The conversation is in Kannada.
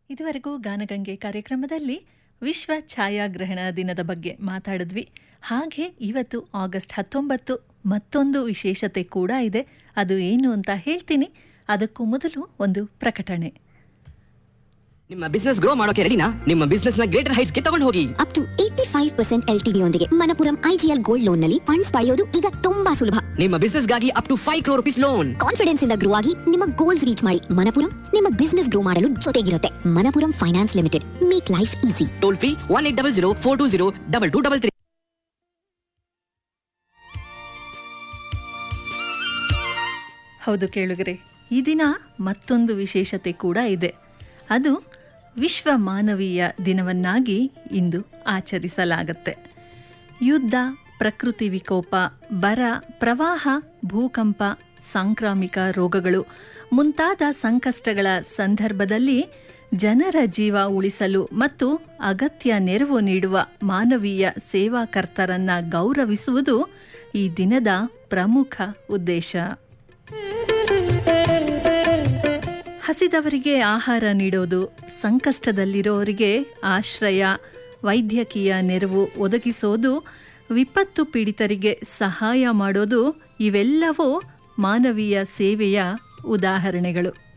ಇದುವರೆಗೂ ಗಾನಗಂಗೆ ಕಾರ್ಯಕ್ರಮದಲ್ಲಿ ವಿಶ್ವ ಛಾಯಾಗ್ರಹಣ ದಿನದ ಬಗ್ಗೆ ಮಾತಾಡಿದ್ವಿ ಹಾಗೆ ಇವತ್ತು ಆಗಸ್ಟ್ ಹತ್ತೊಂಬತ್ತು ಮತ್ತೊಂದು ವಿಶೇಷತೆ ಕೂಡ ಇದೆ ಅದು ಏನು ಅಂತ ಹೇಳ್ತೀನಿ ಅದಕ್ಕೂ ಮೊದಲು ಒಂದು ಪ್ರಕಟಣೆ ನಿಮ್ಮ ಬಿಸ್ನೆಸ್ ಗ್ರೋ ಮಾಡೋಕೆ ರೆಡಿನಾ ನಿಮ್ಮ ಬಿಸ್ನೆಸ್ ನ ಗ್ರೇಟರ್ ಹೈಟ್ಸ್ ಗೆ ತಗೊಂಡು ಹೋಗಿ up to eighty five percent L T ಯೊಂದಿಗೆ ಮನಪುರಂ ಐಜಿಎಲ್ ಗೋಲ್ಡ್ ಲೋನ್ ನಲ್ಲಿ ಫಂಡ್ಸ್ ಪಡೆಯೋದು ಈಗ ತುಂಬಾ ಸುಲಭ ನಿಮ್ಮ ಬಿಸ್ನೆಸ್ ಗಾಗಿ up to five crore rupees loan confidence ಇಂದ ಗ್ರೋ ಆಗಿ ನಿಮ್ಮ ಗೋಲ್ಸ್ ರೀಚ್ ಮಾಡಿ ಮನಪುರಂ ನಿಮ್ಮ ಬಿಸ್ನೆಸ್ ಗ್ರೋ ಮಾಡಲು ಜೊತೆಗಿರುತ್ತೆ Manappuram finance limited make life easy toll free one eight double zero four two zero double two double three ಹೌದು ಕೇಳುಗರೆ ಈ ದಿನ ಮತ್ತೊಂದು ವಿಶೇಷತೆ ಕೂಡ ಇದೆ ಅದು ವಿಶ್ವ ಮಾನವೀಯ ದಿನವನ್ನಾಗಿ ಇಂದು ಆಚರಿಸಲಾಗುತ್ತೆ ಯುದ್ಧ ಪ್ರಕೃತಿ ವಿಕೋಪ ಬರ ಪ್ರವಾಹ ಭೂಕಂಪ ಸಾಂಕ್ರಾಮಿಕ ರೋಗಗಳು ಮುಂತಾದ ಸಂಕಷ್ಟಗಳ ಸಂದರ್ಭದಲ್ಲಿ ಜನರ ಜೀವ ಉಳಿಸಲು ಮತ್ತು ಅಗತ್ಯ ನೆರವು ನೀಡುವ ಮಾನವೀಯ ಸೇವಾಕರ್ತರನ್ನ ಗೌರವಿಸುವುದು ಈ ದಿನದ ಪ್ರಮುಖ ಉದ್ದೇಶ ಹಸಿದವರಿಗೆ ಆಹಾರ ನೀಡೋದು ಸಂಕಷ್ಟದಲ್ಲಿರೋರಿಗೆ ಆಶ್ರಯ ವೈದ್ಯಕೀಯ ನೆರವು ಒದಗಿಸೋದು ವಿಪತ್ತು ಪೀಡಿತರಿಗೆ ಸಹಾಯ ಮಾಡೋದು ಇವೆಲ್ಲವೂ ಮಾನವೀಯ ಸೇವೆಯ ಉದಾಹರಣೆಗಳು